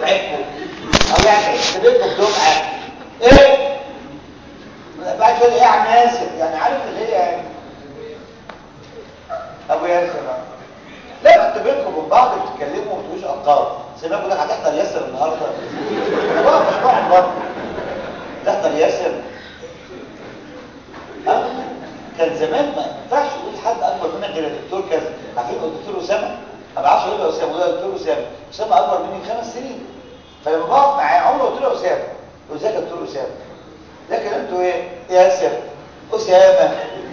دفعتكم او يعني اكتبتكم دفعه ايه بعد كده ايه يا عم ياسر يعني عارف اللي هي ابو ياسر لا انتوا بينكم وبين بعض بتتكلموا وما بتقولوش ارقام زي ما بقول لك هتحضر ياسر النهارده انا بقى مش بقعد برضه تحضر ياسر ها كان زمان ما ينفعش تقول حد اكبر منك غير الدكتور كذا عارفين الدكتور اسامه ما بعرفش اقول له اسامه ولا دكتور اسامه اسامه اكبر مني بخمس سنين فلما بقف معاه عمري قلت له اسامه ازيك يا دكتور اسامه لكن انتوا ايه ياسر اسامه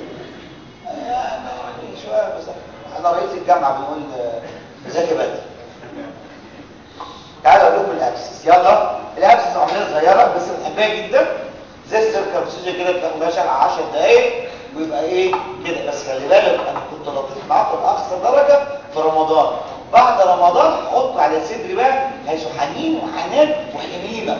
يعني شويه بس احنا رئيس الجامعه بنقول ازيك يا بدر تعالوا اقول لكم الابسس يلا الابسس عمليه صغيره بس بنحبها جدا زي السيركمسيجن كده بتاخدها على 10 دقايق ويبقى ايه كده بس خلي بالك انا كنت لطيف معاكم لاقصى درجه في رمضان بعد رمضان حط على صدري بقى حيث حنين وحنان وحنينه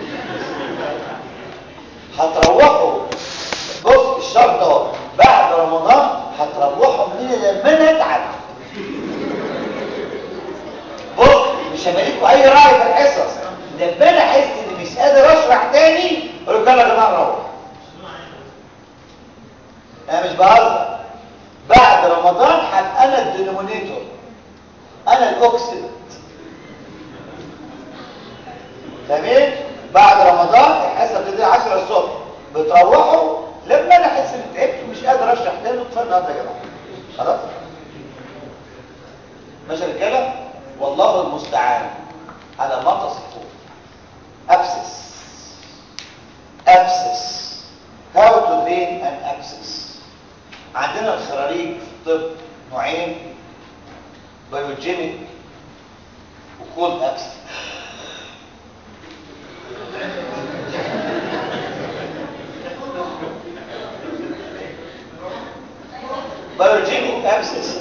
هتروحوا بص الشرط اهو بعد رمضان هتروحوا من لما انا اتعب بص مش هبقى لكم اي راي في الحصص لما انا احس اني مش قادر اشرح تاني اقول لكم يلا يا جماعه نروح انا مش بهزر بعد رمضان هبقى انا الدينومينيتور انا الاوكسيدنت تمام بعد رمضان الحصه بتبتدي 10 الصبح بتروحوا لما انا احس اني تعبت ومش قادر اشرح تاني كفايه النهارده يا جماعه خلاص ماشي يا رجاله والله المستعان على ما تصفون ابسس ابسس how to drain an abscess عندنا الخراريج في الطب نوعين بيوجينيك وكولد ابسس بيوجينيك ابسس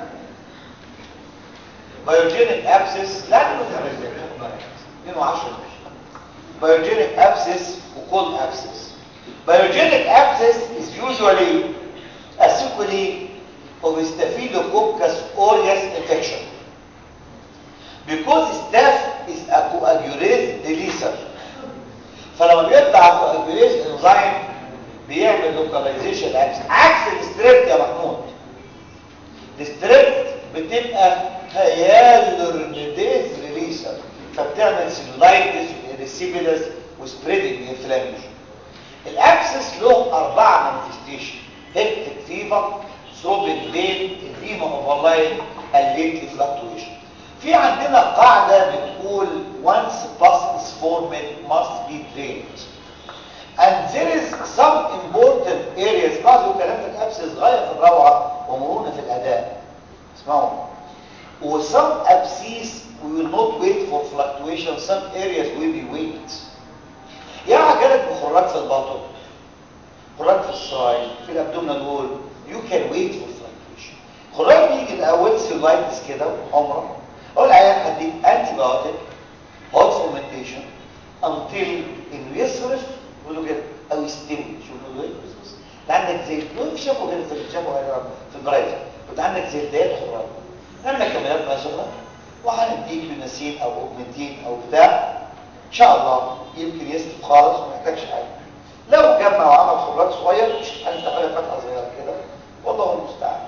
بيوجينيك ابسس لا تقول 210 بيوجينيك ابسس وكولد ابسس بيوجينيك ابسس is usually a sequelae of Staphylococcus aureus infection because staph is a coagulase releaser فلما بيطلع coagulase enzyme بيعمل localization ابسس عكس الستريبت يا محمود الستريبت بتبقى هيالورنيديز ريليسر فبتعمل سيلولايتس وريسيبيلس وسبريدنج انفلاميشن الابسس له اربعه مانيفستيشن هيكتيك فيفر ثروبين بين اديما اوفرلاين الليتلي فلكتويشن في عندنا قاعده بتقول once pus is formed must be drained and there is some important areas بعض الكلام في الابسس غايه في الروعه ومرونه في الاداء اسمعوا و some abscess we will not wait for fluctuation some areas will be wait يعني جالك بخراج في البطن خراج في الصاي في الابدومينال وول you can wait for fluctuation خراج بيجي الاول سيلايتس كده عمره اقول العيان هديك انتي بايوتيك هوت فورمنتيشن until انه يصرف يقول له كده او يستوي شوف له ايه بص بص انت عندك زي الدول في شافوا كده في شافوا في البرايفت كنت عندك زي الدايات خراج نعمل كمالات بقى شغله وهنديك بنسين او اوجمنتين او بتاع ان شاء الله يمكن يسلف خالص وما يحتاجش حاجه لو جمع وعمل خراج صغير هنفتح له فتحه صغيره كده والله المستعان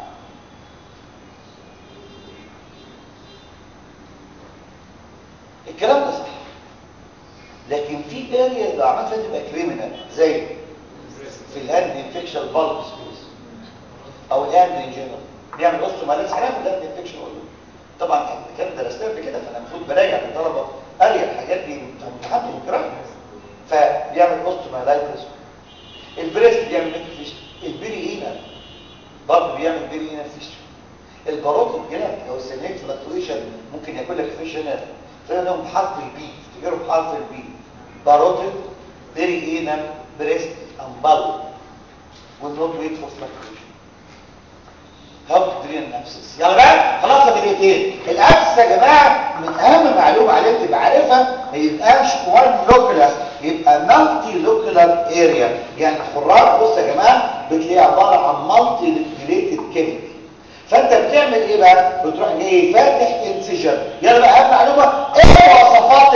الكلام ده صح لكن في اريا لو عملت فيها تبقى كريمنال زي في الهاند انفكشن بالب سبيس او الهاند ان جنرال بيعمل اوستوماليز حاجه في الهاند انفكشن طبعا الكلام درسناه قبل كده فانا المفروض براجع للطلبه اريا الحاجات دي امتحان الكرام فبيعمل اوستومالايتس البريست بيعمل ميكفيش البيري اينا برضه بيعمل بيري اينا فيش الباروت الجلاند او السنيت فلكتويشن ممكن ياكل لك فيش هنا فلانهم بحرف البي تفتكروا بحرف البي باروتد بيري اينا بريست امبال will not wait for fluctuation how to drain abscess يلا بقى خلاص بدقيقتين الابسس يا جماعه من اهم معلومه عليك تبقى عارفها ما يبقاش وان لوكولار يبقى مالتي لوكولار اريا يعني الخراج بص يا جماعه بتلاقيه عباره عن مالتي ليكوليتد كيميكال فانت بتعمل ايه بقى بتروح جاي فاتح انسجن يلا بقى اهم معلومه ايه مواصفات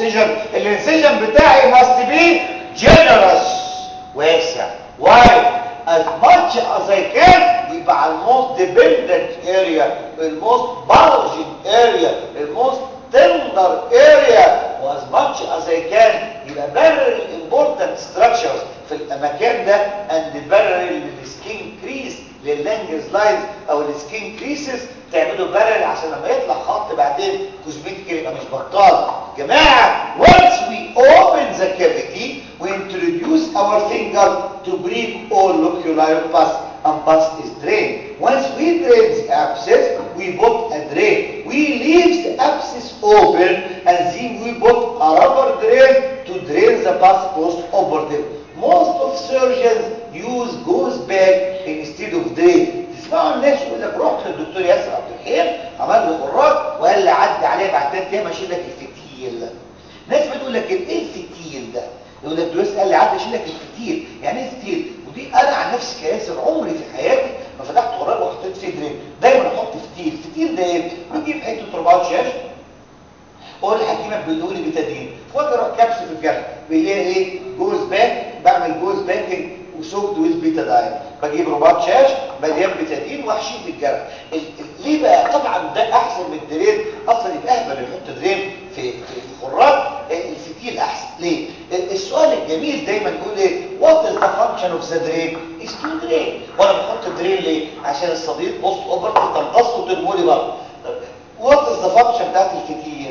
انسجن الانسجن بتاعي must be generous واسع wide as much as I can يبقى على الموست dependent area الموست bulging area الموست tender area as much as I can يبقى barrel important structures في المكان ده and barrel للسكين كريس لللانجز لاينز او السكين كريسز تعملوا بارل عشان لما يطلع خط بعدين كوزمتيك يبقى مش بطال جماعه once we open the cavity we introduce our finger to break all locular pus and pus is drained once we drain the abscess we put a drain we leave the abscess open and then we put a rubber drain to drain the pus post operative most of surgeons use goes back instead of drain تسمعوا الناس يقول لك رحت للدكتور ياسر عبد الحليم عمل لي خراج وقال لي عدي عليه بعد ثلاث ايام اشيل لك الفتيل ناس بتقول لك ايه الفتيل ده يقول لك دكتور قال لي عدي اشيل لك الفتيل يعني ايه الفتيل ودي انا عن نفسي كياسر عمري في حياتي ما فتحت خراج وحطيت فيه درين دايما احط فتيل فتيل ده ايه بجيب حته رباط شاش اقول لحكيمك بيقول لي بتدين واجي اروح كبس في الجرح بيلاقي ايه جوز باك بعمل جوز باكينج وسوكت ويز بيتاداين بجيب رباط شاش مليان بتادين واحشيه في الجرح ال- ال- ليه بقى طبعا ده احسن من الدرين اصلا يبقى اهبل يحط درين في في الخراج الفتيل احسن ليه ال- السؤال الجميل دايما يقول ايه وات از ذا فانكشن اوف ذا درين از تو درين وانا بحط درين ليه عشان الصديد بص اوفر تمتص وترموا لي بره وات از ذا فانكشن بتاعت الفتيل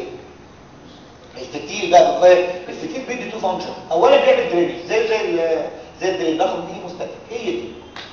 الفتيل بقى بتغير الفتيل بيدي تو فانكشن اولا بيعمل درينج زي زي ال- زي الدرين ناخد دي مستاتيك هي دي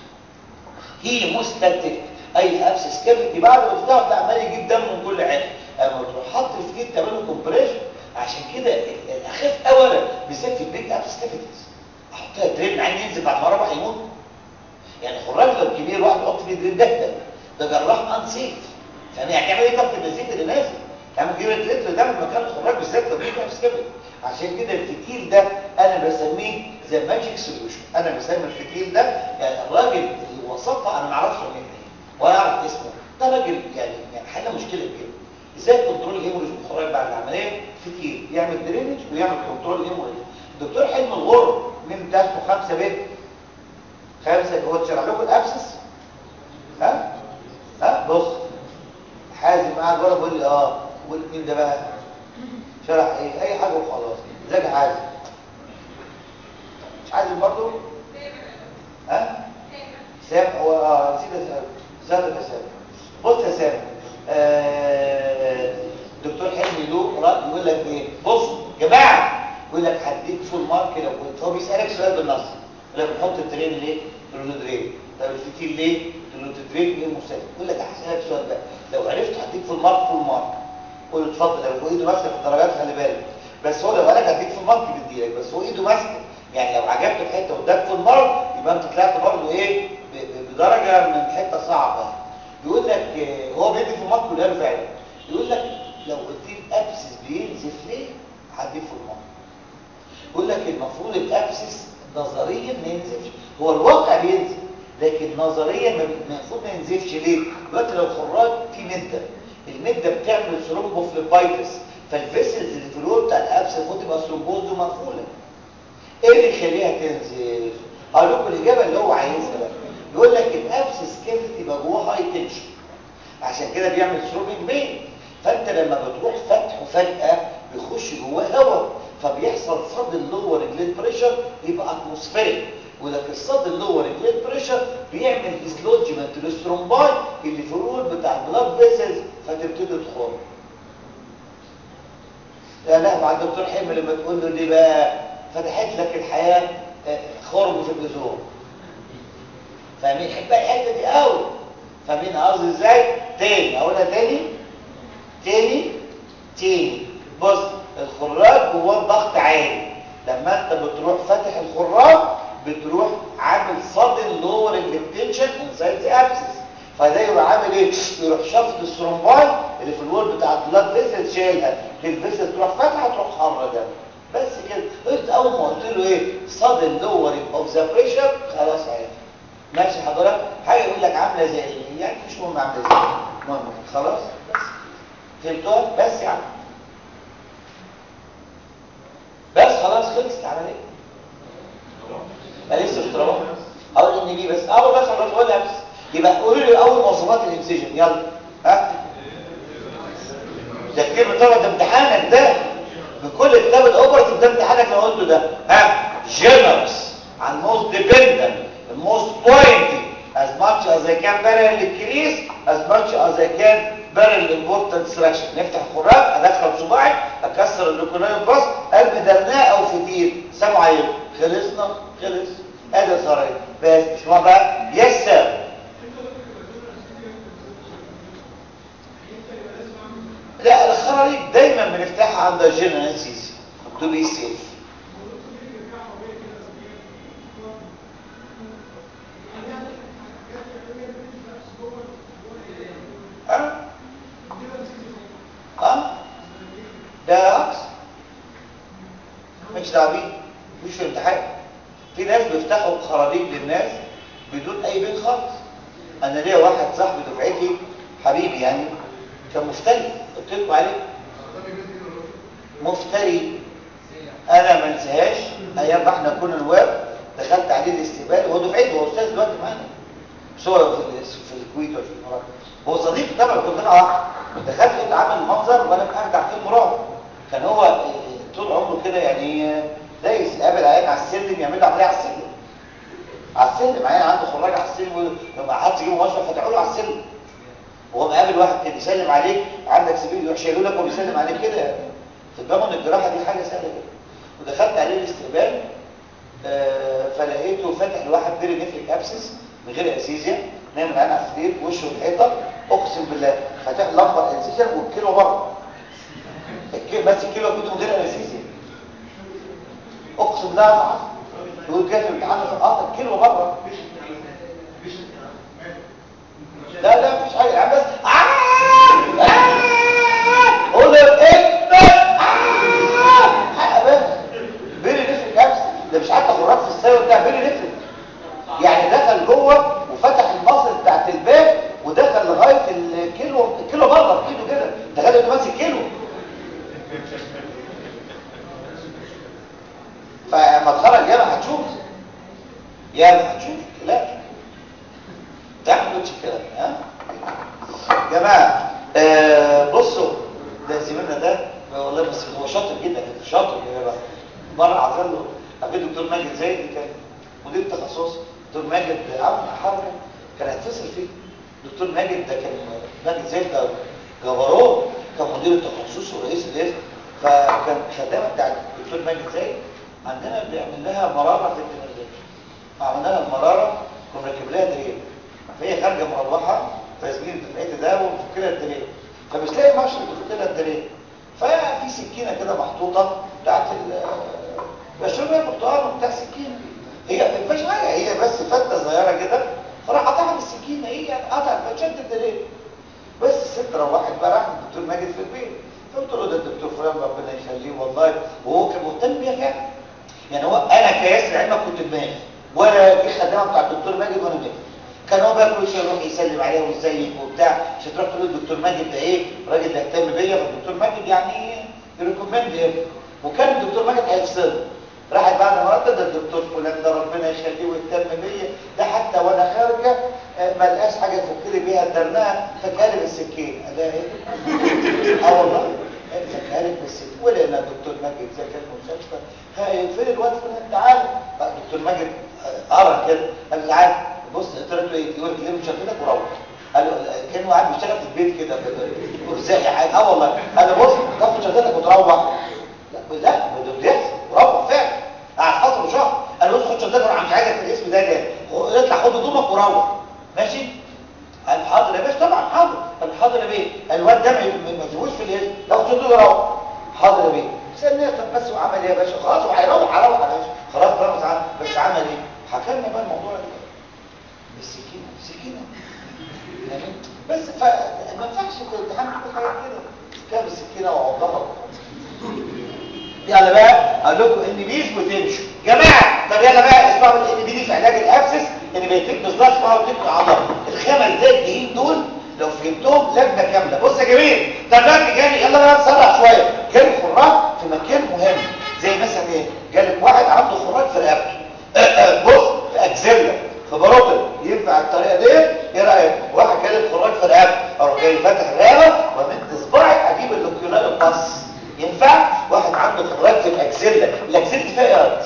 هي مستاتيك اي ابسس كافيتي بعد ما تفتح ده عمال يجيب دم من كل حته اما تروح حاطط الفتيل تعمل له كومبريشن عشان كده ال- الاخف اولا بالذات في البيج ابسس كافيتيز احطها درين عين ينزل بعد ما اروح يموت يعني خراج لو كبير واحد يحط فيه درين ده ده ده جراح انسيف يعني هتعمل ايه طب النزيف اللي نازل تعمل جيب لتر ده من مكان الخراج بالذات لو بيجي ابسس كافيتي عشان كده الفتيل ده انا بسميه ذا ماجيك سوليوشن انا بسمي الفتيل ده يعني الراجل اللي وصفها انا ما اعرفش مين هي ولا اعرف اسمه ده راجل يعني يعني حل مشكله كبيره ازاي كنترول الهيموريج الخراج بعد العمليه فتيل يعمل درينج ويعمل كنترول الهيموريج الدكتور حلم الغر من تحته خمسه بيت خمسه هو تشرح لكم الابسس ها ها بص حازم قاعد ورا بيقول لي اه بقول مين ده بقى شرح ايه اي حاجه وخلاص ازيك يا حازم مش حازم برضه ها سام هو اه نسيت اساله سام يا سام بص يا سام آه دكتور حلمي له رأي يقول لك ايه بص جماعه يقول لك هديك فول مارك لو كنت هو بيسالك سؤال بالنص يقول لك بحط الترين ليه تقول له درين طب الفتيل ليه تقول له تدرين ايه المستقبل يقول لك هسالك سؤال بقى لو عرفت هديك فول مارك فول مارك قول له اتفضل لو هو ايده ماسكه في الدرجات خلي بالك بس هو لو قال لك هديك فول مارك بيديلك بس هو ايده ماسكه يعني لو عجبته في حته واداك فول مارك يبقى انت طلعت برضه ايه ب- ب- بدرجه من حته صعبه يقول لك آه، هو بيدي فول مارك ولا فعلا يقول لك لو قلت لي الابسس بينزف ليه هديك فول مارك يقول لك المفروض الابسس نظريا ما ينزفش هو الواقع بينزف لكن نظريا ما بي- المفروض ما ينزفش ليه دلوقتي لو خراج في مده المده بتعمل ثرومبوفليبايتس فالفيسلز اللي في الوول بتاع الابسس المفروض تبقى ثرومبوز ومقفوله ايه اللي يخليها تنزل هقول لكم الاجابه اللي هو عايزها بقى يقول لك الابسس كافيتي يبقى جواه هاي تنشن عشان كده بيعمل ثروبنج بين فانت لما بتروح فتحه فجاه بيخش جواه هواء فبيحصل صد اللور ريجليت بريشر يبقى اتموسفيريك ولكن الصد اللور ريجليت بريشر بيعمل ديسلوجمنت للثرومباي اللي في الرول بتاع البلاد فيسلز فتبتدي تخر لا لا مع الدكتور حلمي لما تقول له دي بقى فتحت لك الحياه آه، خرم في الاذون فاهمين حب الحته دي قوي فاهمين قصدي ازاي تاني اقولها تاني تاني تاني بص الخراج جواه ضغط عالي لما انت بتروح فاتح الخراج بتروح عامل صدن لور التنشن انسايد ذا ابسس فده يبقى عامل ايه يروح شفط الثرومباي اللي في الوول بتاع البلاد فيسل شايلها الفيسل تروح فاتحه تروح حمرا ده بس كده قلت اول ما قلت له ايه صدن لور اوف ذا بريشر خلاص عرفت ماشي حضرتك حاجه يقول لك عامله زي ايه يعني مش مهم عامله زي ايه المهم خلاص بس فهمتوها بس يا عم ام دي بس اول بس خلاص قول ابس يبقى قولوا لي اول مواصفات الانسجن يلا ها ده كتير بتقعد ده امتحانك ده بكل كتاب الاوبرتيف ده امتحانك اللي قلته ده ها جنرس على الموست ديبندنت الموست بوينتي as much as I can barrel increase as much as I can barrel important selection نفتح الخراج ادخل صباعي اكسر اللوكولاي باص قلب درناه او فتيل سامع عليه خلصنا خلص ادي الخراج بس اسمع بقى يس سير لا الخراريج دايما بنفتحها عند الجنرال سيسي تو بي سيف اه اه ده عكس مش دعوه بيه مش في امتحان في ناس بيفتحوا خراريج للناس بدون اي بين خالص انا ليا واحد صاحبي دفعتي حبيبي يعني كان مفتري قلت لكم عليه مفتري انا ما انساهاش ايام ما احنا كنا نواب دخلت عليه الاستقبال هو دفعتي هو استاذ دلوقتي معانا بس هو في في الكويت ولا في الامارات هو صديق طبعا كنا دفعه دخلت لقيت عامل منظر وانا قاعد على فيلم رعب كان هو طول عمره كده يعني دايس قابل عيان على السلم يعمل له عمليه على السلم على السلم عيان عنده خراج على السلم لما حد يجيبه مشرف فتحوا له على السلم وهو مقابل واحد كان يسلم عليك عندك سبيل يروح شايله لك وبيسلم عليك كده في دماغه ان الجراحه دي حاجه سهله جدا ودخلت عليه الاستقبال آه فلقيته فاتح لواحد بيري نفريك ابسس من غير اسيزيا نايم العين على السرير وشه الحيطه اقسم بالله فاتح لمبه انسيشن والكيلو بره الكيلو بس الكيلو كده من غير انسيزيا اقسم بالله عظم يقول كده في الامتحان اه الكيلو بره لا لا مفيش حاجه يعني بس قول له اكبر حق بس بيري نفرك امس ده مش حتى خراج في الساوي بتاع بيري نفرك يعني دخل جوه وفتح المصل بتاعت الباب ودخل لغايه الكيلو الكيلو بره كيلو كده دخل انه ماسك كيلو فلما تخرج ياما هتشوف ياما هتشوف لا تعملوش الكلام ها جماعه آه بصوا ده زميلنا ده والله بس هو شاطر جدا شاطر يا جماعه مره عطل له قابلت الدكتور ماجد زايد كان مدير تخصصي دكتور ماجد عمل حركه كان هيتصل فيه دكتور ماجد ده كان ماجد زايد ده جبروت كان مدير التخصص ورئيس القسم فكان خدامه بتاع الدكتور ماجد زايد عندنا بيعمل لها مراره في الدماغ عملنا لها المراره كنا راكب لها دريل فهي خارجه مروحه فزميل دفعتي ده ومفك لها الدريل فمش لاقي مشرط يفك لها الدريل ففي سكينه كده محطوطه بتاعت بشرب لها برتقال وبتاع سكينه هي ما فيهاش حاجه هي بس فته صغيره كده فراح قطعها بالسكينه هي يعني قطعت فشد الدريل بس الست روحت بقى راحت الدكتور ماجد في البيت فقلت له ده الدكتور فلان ربنا يخليه والله وهو كان مهتم بيها فعلا يعني هو انا كياسر علمك كنت دماغي ولا في خدامه بتاع الدكتور ماجد وانا دماغي كان هو بقى كل شويه يروح يسلم عليها وازيك وبتاع عشان تروح تقول الدكتور ماجد ده ايه راجل ده اهتم بيا فالدكتور ماجد يعني يريكومند ايه وكان الدكتور ماجد هيفصله راحت بعد ما رد ده الدكتور فلان ده ربنا يخليه ويهتم بيا ده حتى وانا خارجه ما لقاش حاجه يفك لي بيها الدرنقه فكالب السكين قال لها ايه اه والله فكالب بالسكين ولا انا الدكتور ماجد زي كان المستشفى هاي فين الواد فلان تعالى الدكتور ماجد قرا كده قال له تعالى بص قلت له ايه يقول لك ليه مش شافتك وروح قال له كانه قاعد بيشتغل في البيت كده ازاي حاجه اه والله قال له بص تاخد شهادتك وتروح لا لا ده بيحصل وروح فعلا قعد فتره شهر قال له بص خد شهادتك انا مش عايزك في الاسم ده ده اطلع خد هدومك وروح ماشي قال حاضر يا باشا طبعا حاضر قال حاضر يا بيه الواد ده ما تجيبوش في الاسم ياخد شهادته ويروح حاضر يا بيه استنى طب بس وعمل ايه يا باشا خلاص وهيروح هيروح يا باشا خلاص بقى بس عمل ايه حكى لنا بقى الموضوع ده بالسكينه بالسكينه بس فما ينفعش في الامتحان كل حاجه كده كده بالسكينه وعضها يلا بقى اقول لكم ان بيز وتمشوا جماعه طب يلا بقى اسمعوا الان بي دي في علاج الابسس ان بيتك بالظبط اسمعوا بتك العضله الخمس دقايق الجايين دول لو فهمتهم لجنه كامله بص يا جميل طب دلوقتي جالي يلا بقى نسرع شويه جالي خراج في مكان مهم زي مثلا ايه جالك واحد عنده خراج في رقبته بص في اكزيلا في باروتة الطريقه دي ايه رايك واحد جالي خراج في الرقبه اروح جاي فاتح الرقبه ومد صباعي اجيب اللوكيولار الباص ينفع واحد عنده خراج في الاكسيلا الاكسيلا دي فيها ايه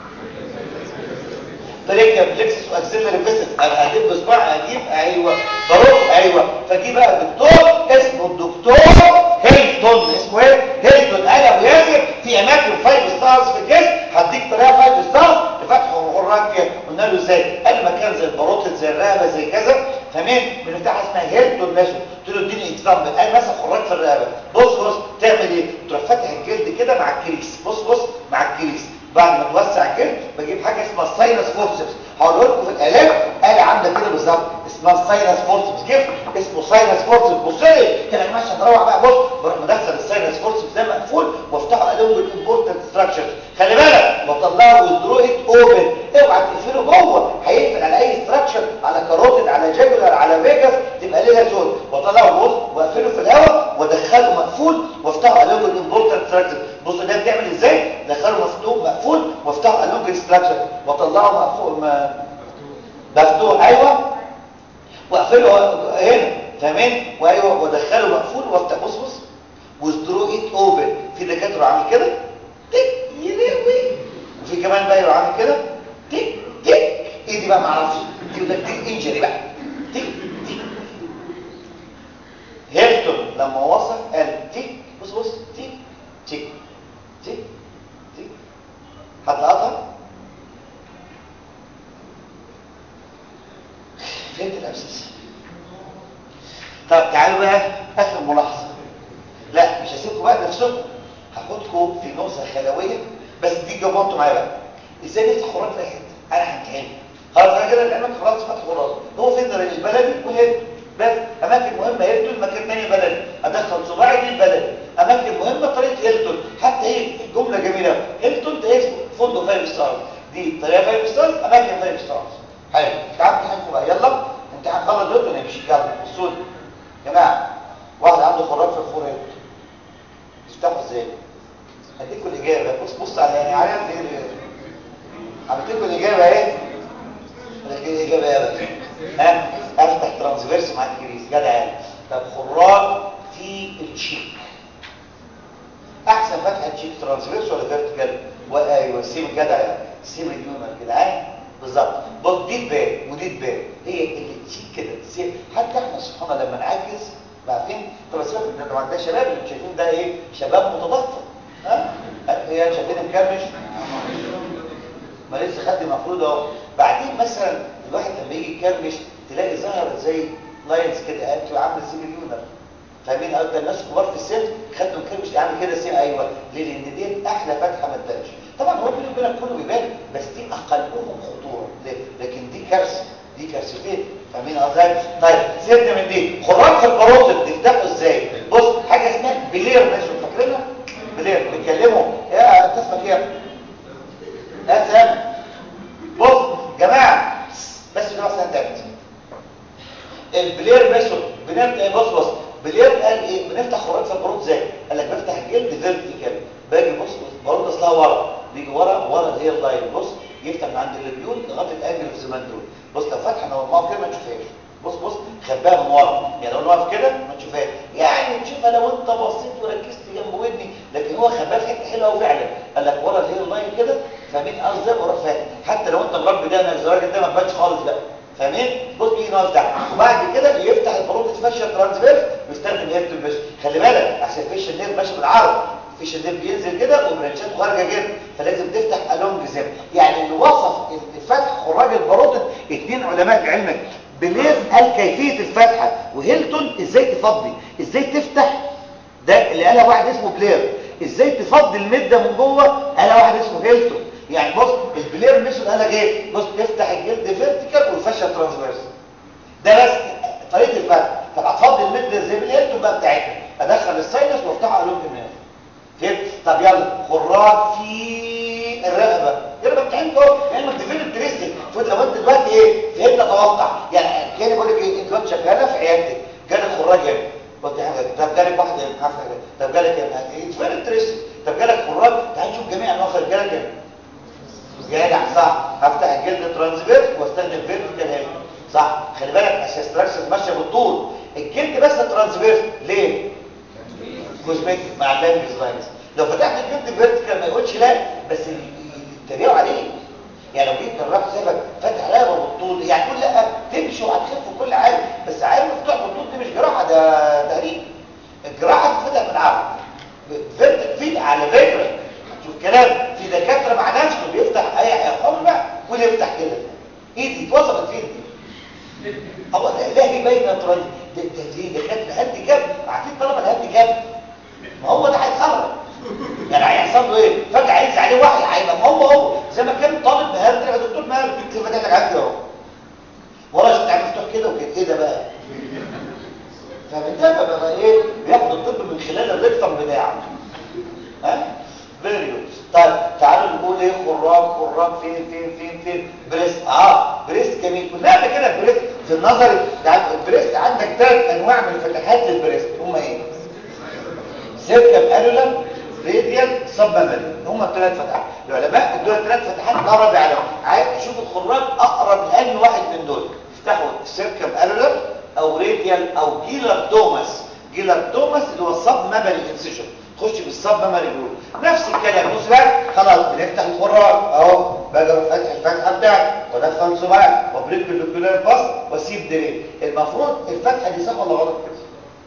بريكا بلكسس واكسيلري فيسس انا اجيب بصباعي اجيب ايوه بروح ايوه فجي بقى دكتور اسمه الدكتور هيلتون اسمه ايه هيلتون قال ابو ياسر في اماكن فايف ستارز في الجسم هديك طريقه فايف ستارز لفتح الخراج فيها قلنا له ازاي قال مكان زي الباروتة زي الرقبه زي كذا تمام بنفتحها اسمها هيلتون ميثود قلت له اديني اكزامبل قال مثلا خراج في الرقبه بص بص تعمل ايه تروح فاتح الجلد كده مع الكريس بص بص مع الكريس بعد ما توسع الجلد بجيب حاجه اسمها الساينس فورسبس هقول لكم في الالات آلة عامله كده بالظبط اسمها الساينس فورسبس كيف اسمه ساينس فورسبس بص لي كده يا جماعه عشان نروح بقى بص بروح مدخل الساينس فورسبس ده مقفول وافتحه ادوب الامبورتنت ستراكشرز خلي بالك بطلعه وذرو ات اوبن اوعى تقفله جوه هيقفل على اي ستراكشر على كاروتيد على جاجولار على فيجاس تبقى ليها سود واطلعه بص واقفله في الهواء وادخله مقفول وافتحه ادوب الامبورتنت ستراكشر بص ده بتعمل ازاي دخله مفتوح مقفول وافتحه الونج ستراكشر واطلعه مقفول مفتوح ايوه واقفله هنا تمام وايوه وادخله مقفول وافتح بص بص وذرو ات اوبن في دكاتره عامل كده تك يلوي وفي كمان بقى يبقى عامل كده تك تك ايه دي بقى ما اعرفش يقول لك تك انجري بقى تك تك هيلتون لما وصف قال تك بص بص تك تك تك تك حد قطع فهمت الابسس طب تعالوا بقى اخر ملاحظه لا مش هسيبكم بقى نفسكم هاخدكم في نقطه خلويه بس دي جاوبوا انتوا معايا بقى ازاي نفتح خراج في اي حته انا همتحن خلاص انا كده لعلمك خلاص فتح خراج هو فين البلدي وهنا بس اماكن مهمه هيلتون مكان تاني بلدي ادخل صباعي دي البلدي اماكن مهمه طريقه هيلتون حتى هي الجمله جميله هيلتون ده اسمه فندق فايف ستارز دي طريقه فايف ستارز اماكن فايف ستارز حلو تعالوا امتحانكم بقى يلا امتحان خلص دول ونمشي يلا بصوا لي يا جماعه واحد عنده خراج في الفور هيد يفتحوا ازاي هديكوا الاجابه بص بص على يعني عارف ايه عملت لكم الاجابه ايه لكن الاجابه يا باشا ها افتح ترانسفيرس مع الكريس جدع يعني طب خراج في الشيك احسن فتحه تشيك ترانسفيرس ولا فيرتيكال وايوه سيم جدع يعني سيم اليوم يا جدعان بالظبط بص دي تبان ودي تبان هي اللي تشيك كده سيم حتى احنا سبحان الله لما نعجز عارفين طب سيبك ده طبعا ده شباب اللي شايفين ده ايه شباب متضفر ها هي شايفين مكرمش ما لسه خد المفروض اهو بعدين مثلا الواحد لما يجي يكرمش تلاقي ظهرت زي لاينز كده انت عامل سيمي ليونر فاهمين قصدي الناس كبار في السن خدوا مكرمش عامل كده سيمي ايوه ليه لان دي احلى فتحه ما تبانش طبعا هو بيني وبينك كله بيبان بس دي اقلهم خطوره ليه لكن دي كارثه دي كارثتين فاهمين قصدي طيب سيبنا من دي خراج في البروتين تفتحوا ازاي بص حاجه اسمها بلير ماشي فاكرينها بلير بيتكلموا يا انت اسمك ايه لا سام بص جماعه بس في نفس انت البلير ميثود بنفتح بص بص بلير قال ايه بنفتح خراج في البروت ازاي قال لك بفتح الجلد فيرتيكال باجي بص برضه اصلها ورا بيجي ورا ورا اللي هي اللاين بص يفتح من عند الليبيول لغايه الانجل في زمانته بص لو فتحه نورمال كده ما تشوفهاش بص بص خباها من ورا يعني لو واقف كده ما تشوفهاش يعني تشوفها لو انت بصيت وركزت جنب ودني لكن هو خباها في حته حلوه وفعلا قال لك ورا اللي هي اللاين كده فاهمين قصدي وروح فاتح حتى لو انت مربي ده انا الزواج ده ما تبانش خالص بقى فاهمين بص بيجي ناقص ده وبعد كده يفتح البروتين فاشيا ترانسفيرس ويستخدم هيرت البش خلي بالك عشان الفيش النير ماشي بالعرض الفيش النير بينزل كده وبرانشات خارجه كده فلازم تفتح الونج زم يعني اللي وصف الفتح خراج البروتين اثنين علماء علمك بلير قال كيفيه الفتحه وهيلتون ازاي تفضي ازاي تفتح ده اللي قالها واحد اسمه بلير ازاي تفضي المده من جوه قالها واحد اسمه هيلتون يعني بص البلير ميثود قال لك ايه بص تفتح الجلد فيرتيكال والفاشيا ترانسفيرس ده بس طريقه الفتح طب هتفضي المده زي بالهيلتون بقى بتاعتها ادخل الساينس وافتحه الونج الناس فهمت طب يلا خراج في الرقبه الرقبه بتاعتك اهو لانك ديفيلوب تريستنج فانت لو انت دلوقتي ايه فهمت اتوقع يعني كاني بقول لك ايه انت دلوقتي شغاله في عيادتك جالك خراج هنا قلت حاجه طب جالك واحد هنا عارف حاجه طب جالك هنا ايه ديفيلوب تريستنج طب جالك خراج تعال نشوف جميع انواع جالك هنا جالك صح هفتح الجلد ترانسفيرس واستخدم فيرتيكال هنا صح خلي بالك عشان ستراكشر ماشيه بالطول الجلد بس ترانسفيرس ليه كوزمتيك مع اللانج سلاينز لو فتحت الجلد فيرتيكال ما يقولش لا بس يتريقوا عليه يعني لو جيت جراح سبب فتح رقبه بالطول يعني تقول لا تمشي وهتخف كل حاجه بس عين مفتوح بالطول دي مش جراحه ده تهريب الجراحه تتفتح بالعرض فيرتيك فيت على فكره شوف كلام في دكاتره مع نفسه بيفتح اي حمى واللي يفتح كده ايدي اتوصلت فين دي هو الهي بين ترانز ده دي دكاتره هاند كاب عارفين طلبه الهاند كاب ما هو ده هيتخرج يعني هيحصل له ايه فجاه هينزل عليه وحي هيبقى ما هو هو زي ما كان طالب مهاري يا دكتور مهاري كيف فاتح لك عندي اهو ورا شفت عم مفتوح كده وكده ايه ده بقى فبالتالي بقى ايه بياخد الطب من خلال الريكتم بتاعه ها فيريو طيب تعالوا نقول ايه خراج خراج فين فين فين فين بريست اه بريست جميل كنا قبل كده بريست في النظري البريست عندك ثلاث انواع من فتحات للبريست هم ايه سيركم انولم راديال سب ميموري هم الثلاث فتحات العلماء ادوا ثلاث فتحات لا رابع لهم عايز تشوف الخراج اقرب لاني واحد من دول افتحوا السيركم انولم او راديال او جيلر دوماس جيلر دوماس اللي هو السب ميموري انسيشن تخش بالسب ميموري جروب نفس الكلام بص بقى خلاص بنفتح الخراج اهو باجي اروح فاتح الفتحه بتاعتي وادخل صباعي وابريك بالاوكيولار باس واسيب درين المفروض الفتحه دي صح ولا غلط كده؟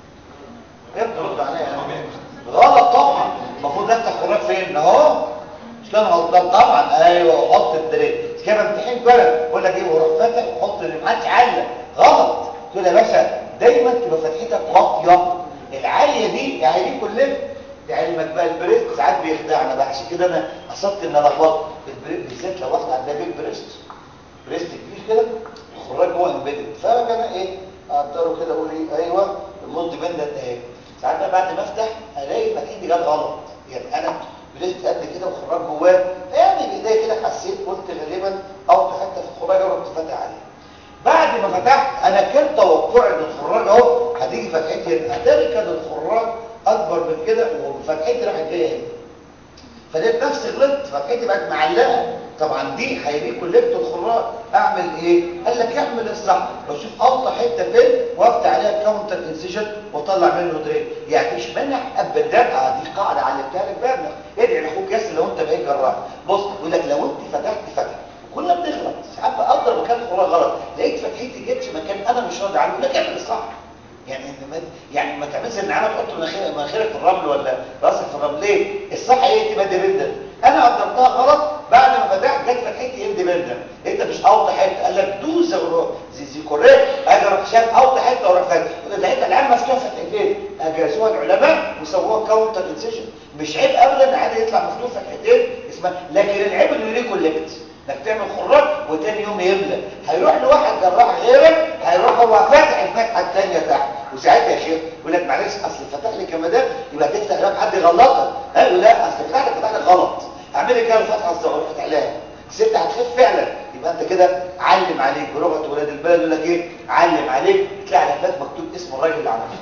ايه بترد عليا غلط طبعا المفروض افتح خراج فين اهو مش كان غلطان طبعا ايوه واحط الدرين كده امتحان كده بقول لك ايه واروح فاتح واحط اللي ما حدش علق غلط كده يا باشا دايما تبقى فتحتك واطيه العاليه دي يعني دي كلها لعلمك بقى البريست ساعات بيخدعنا بقى عشان كده انا قصدت ان انا لخبطت البريست بالذات لو واحده عندها بيج بريست بريست كبير كده الخراج جوه امبيدد فاجي انا ايه اقدره كده اقول ايه ايوه المولد بندت اهي ساعات بقى بعد ما افتح الاقي فتحتي جت غلط يعني انا بريست قد كده وخراج جواه يعني بايديا كده حسيت قلت غالبا اوطى حته في الخراج ورحت فاتح عليه بعد ما فتحت انا كان توقعي ان الخراج اهو هتيجي فتحتي هنا اتاري كان الخراج اكبر من كده وفتحتي راحت جايه هنا فلقيت نفسي غلطت فتحتي بقت معلقه طبعا دي هيبقى كولكت الخراج اعمل ايه قال لك اعمل الصح بشوف اوطى حته فين وافتح عليها كاونتر انسيشن واطلع منه درين يعني مش مانع ابدا اه دي قاعده علمتها لك بقى ادعي لاخوك ياسر لو انت بقيت جراح بص يقول لك لو انت فتحت فتحه كلنا بنغلط ساعات بقدر مكان الخراج غلط لقيت فتحتي جت مكان انا مش راضي عنه يقول لك اعمل الصح يعني ما يعني ما تعملش النعامه تحط مناخيرك في الرمل ولا راسك في الرمل ليه الصح ايه تبقى ديبندنت انا قدرتها غلط بعد ما فتحت جت فتحتي اندبندنت انت مش اوطى حته قال لك دوز زي زي كوريكت اجي اروح شاف اوطى حته واروح فاتح ده الحته العام مفتوحه فتحتين اجازوها العلماء وسووها كاونتر انسيشن مش عيب ابدا عادي يطلع مفتوح فتحتين اسمها لكن العيب انه ريكولكت انك تعمل خراج وتاني يوم يملى هيروح لواحد جراح غيرك هيروح هو فاتح الفتحه الثانيه تحت وساعتها يا شيخ يقول لك معلش اصل فتح لي كمادات يبقى تفتح لك حد يغلطك قالوا لا اصل فتح لك فتح لك غلط اعملي كده الفتحه الصغيره فتح لها الست هتخف فعلا يبقى انت كده علم عليك بلغه ولاد البلد يقول لك ايه علم عليك تلاقي على الفات مكتوب اسم الراجل اللي عمله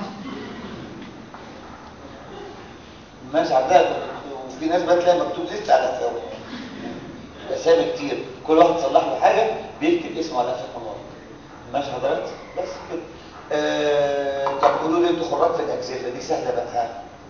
ماشي عندها وفي ناس بقى تلاقي مكتوب لسه على الفاوي اسامي كتير كل واحد صلح له حاجه بيكتب اسمه على فكره الله ماشي حضرتك بس كده آه... طب قولوا لي انتوا خراج في الاكسله دي سهله بقى ها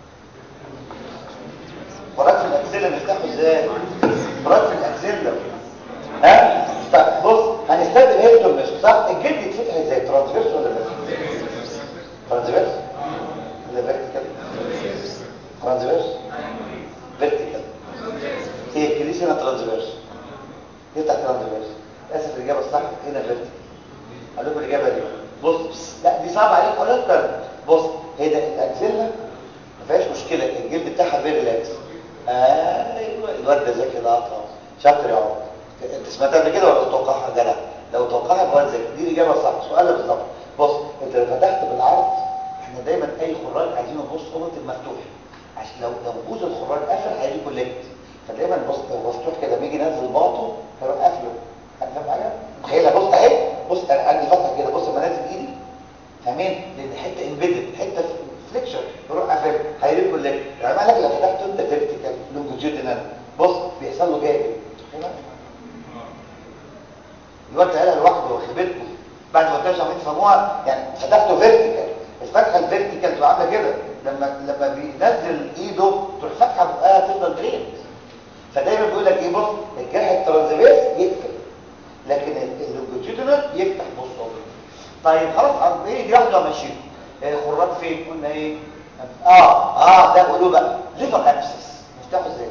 خراج في الاكسله نفتحه ازاي خراج في الاكسله ها طب بص هنستخدم هيلتون مش صح الجلد يتفتح ازاي ترانسفيرس ولا فيرتيكال ترانسفيرس ولا فيرتيكال ترانسفيرس فيرتيكال هي الكليس هنا ترانسفيرس يفتح ترانسفيرس اسف الاجابه الصح هنا فيرتيكال اقول لكم الاجابه دي بص لا دي صعبه عليك اقول لك بص هي ده الاكسله ما فيهاش مشكله الجلد بتاعها فيري ريلاكس ايوه الواد ده ذكي ده شاطر يا عمر انت سمعتها قبل كده ولا تتوقعها جدع لو توقعها يبقى ذكي دي الاجابه الصح سؤال بالظبط بص انت لو فتحت بالعرض احنا دايما اي خراج عايزين نبص اوضه المفتوح عشان لو لو بوز الخراج قفل هيجي كولكت فدايما بص لو مفتوح كده بيجي ينزل باطه هيروح قافله فاهم حاجه تخيلها بص اهي بص انا عندي فتحه كده بص لما نازل ايدي فاهمين لان حته امبيدد حته فليكشر يروح قافل هيجي كولكت يعني معنى لو فتحته انت فيرتيكال لونجيتيودينال بص بيحصل له جاي الواد قالها لوحده واخد بالكم بعد ما كده عشان تفهموها يعني فتحته فيرتيكال الفتحه الفيرتيكال تبقى عامله كده لما لما بينزل ايده تروح فاتحه بقها تفضل درين فدايما بيقول لك ايه بص الجرح الترانزفيرس يقفل لكن اللونجيتودينال يفتح بص طيب خلاص ايه دي واحده ماشيه خراج فين قلنا ايه اه اه ده قولوا بقى ليفر ابسس نفتحه ازاي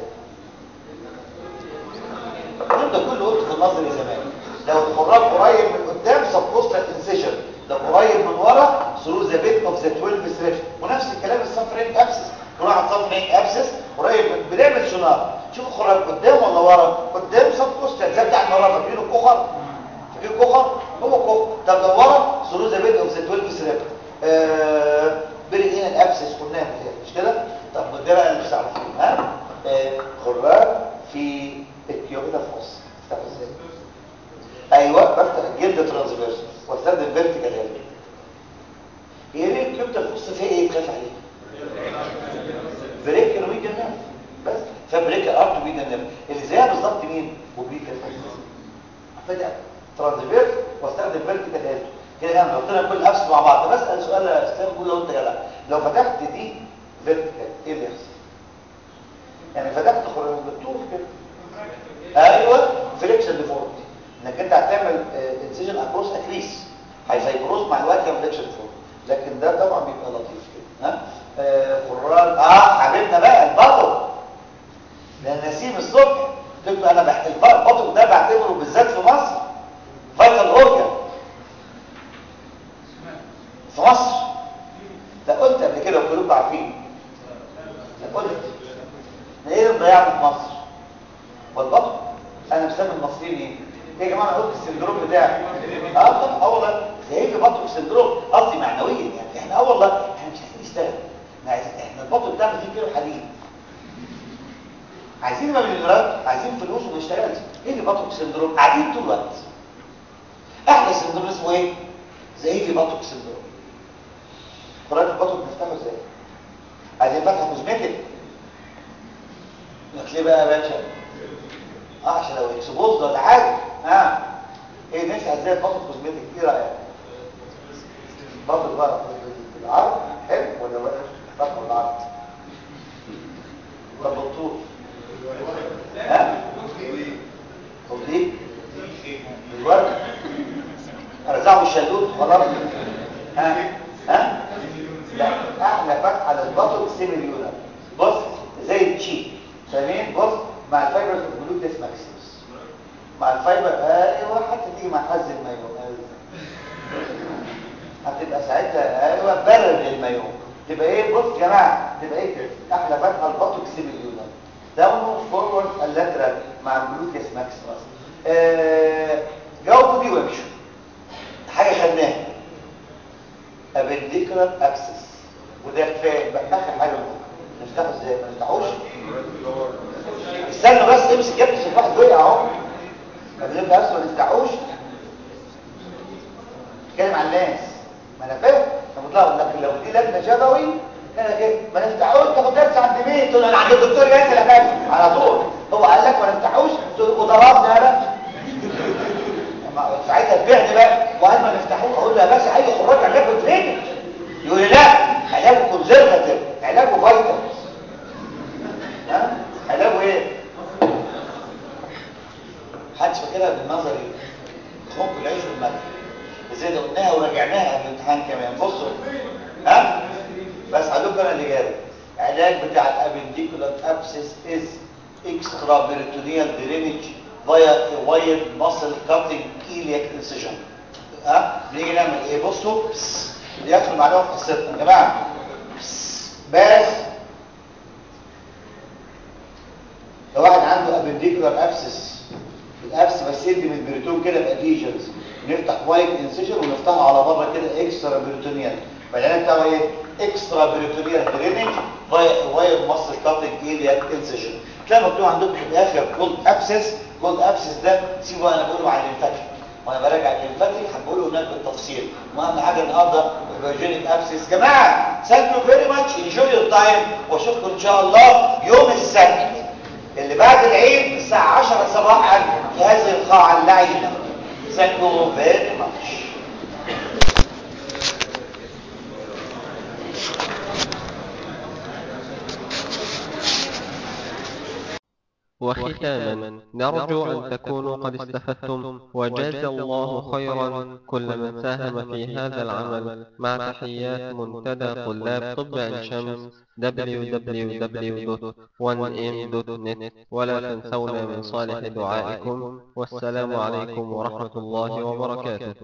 الكلام ده كله قلت في النظري زمان لو الخراج قريب من قدام سبوستال انسيشن لو قريب من ورا ثرو ذا بيت اوف ذا 12 ثريد ونفس الكلام السفرين ابسس كل واحد سفرين ابسس قريب من بنعمل سونار شوف الخراج قدام ولا ورا قدام سبوستال زي بتاع المرافق فيه له كخر فيه كخر هو كخر طب لو ورا ثرو ذا بيت اوف ذا 12 ثريد آه بري ان الابسس قلناها مش كده طب ده بقى اللي مش عارفين ها آه خراج في الكيوبيتا فوس افتحه ازاي ايوه بفتح الجلد ترانسفيرس واستخدم فيرتيكال هيلب هي ليه الكيوبيتا فوس فيها ايه تخاف عليه بريكر ويجن نيرف بس فبريكر اب ويجن نيرف اللي زيها بالظبط مين وبريكر فوس فتح ترانسفيرس واستخدم فيرتيكال هيلب كده يعني حطينا كل الابس مع بعض بسال سؤال يا استاذ قول لو انت جدع لو فتحت دي فيرتيكال ايه اللي يحصل يعني فتحت خرج بالطول كده ايوه فليكشن ديفورمتي انك انت هتعمل انسيجن اكروس اكريس هيفايبروز مع الوقت يعمل فليكشن ديفورمتي لكن ده طبعا بيبقى لطيف كده ها خراج اه حبيبنا بقى البطل ده نسيم الصبح قلت له انا بحكي البطل ده بعتبره بالذات في مصر فايتال اورجان في مصر ده قلت قبل كده وكلكم عارفين ده قلت ده ايه اللي ضيعنا في مصر والبطن انا مسمي المصريين ايه ايه يا جماعه انا قلت السندروم بتاعي اه طب اه والله ده ايه في بطن سندروم قصدي معنويا يعني احنا اه والله احنا مش عايزين نشتغل احنا عايزين احنا البطن بتاعنا فيه كيلو حديد عايزين نبقى مليونيرات عايزين فلوس وما نشتغلش ايه اللي بطن سندروم قاعدين طول الوقت احلى سندروم اسمه ايه زي في بطن سندروم قرات البطن بنفتحه ازاي عايزين فتحه كوزمتيك لك ليه بقى يا باشا اه عشان لو اكسبوز ولا حاجه اه ايه نفسي ازاي بطل كوزمتيك ايه رايك بطل بقى بالعرض حلو ولا وحش بطل بالعرض طب بالطول ها طب ليه بالورد ارزعه الشلوت خلاص ها ها لا احلى فتحه للبطل سيميليونر بص زي التشيك تمام بص مع الفايبر الجلوتس ماكسيمس مع الفايبر ايوه حتى تيجي مع حز المايو هتبقى ساعتها ايوه برد المايو تبقى ايه بص يا جماعه تبقى ايه كده احلى فتحه البطوكس سيميليونر داون فورورد اللاترال مع الجلوتس ماكسيمس آه جاوبوا دي وامشوا حاجه خدناها ابنديكولار اكسس وده كفايه بقى اخر حاجه نفتحه ازاي ما نفتحوش استنى بس امسك يا ابني واحد وقع اهو قبل بس ما نفتحوش اتكلم عن الناس ما انا فاهم طب اقول لك لو دي لجنه شفوي انا كده ما نفتحوش تاخد درس عند مين تقول انا عند الدكتور ياسر اللي فاهم على طول هو قال لك ما نفتحوش وضربني انا ساعتها تبيعني بقى وقال ما نفتحوش اقول له يا باشا اي خراج علاجه درينج يقول لي لا علاجه كونزرفاتيف علاجه فايتال ها علاجه ايه محدش فاكرها بالنظري خنق العيش والملح ازاي ده قلناها وراجعناها في الامتحان كمان بصوا ها بس هقول انا الاجابه علاج بتاع الابنديكولار ابسس از اكسترا بيريتونيال درينج فيا وايد ماسل كاتنج ايلياك انسيجن ها بنيجي نعمل ايه بصوا يدخل معانا في قصتنا يا جماعه بس لو واحد عنده ابنديكولار ابسس الابس بس يدي من البريتون كده باديجنز نفتح وايد انسيجن ونفتحه على بره كده اكسترا بريتونيال فالعلاج بتاعه ايه اكسترا بريتونيال درينج وايد ماسل كاتنج ايلياك انسيجن تلاقي مكتوب عندكم في الاخر كولد ابسس كولد ابسس ده سيبوا انا بقوله عن الليمفاتيك وانا براجع الليمفاتيك هقوله هناك بالتفصيل واهم حاجه النهارده الفيرجينيك ابسس جماعه ثانك يو فيري ماتش انجوي يور تايم واشوفكم ان شاء الله يوم السبت اللي بعد العيد الساعه 10 صباحا في هذه القاعه اللعينه ثانك يو فيري ماتش وختاما نرجو أن تكونوا قد استفدتم وجاز الله خيرا كل من ساهم في هذا العمل مع تحيات منتدى طلاب طب عين شمس www.1m.net ولا تنسونا من صالح دعائكم والسلام عليكم ورحمة الله وبركاته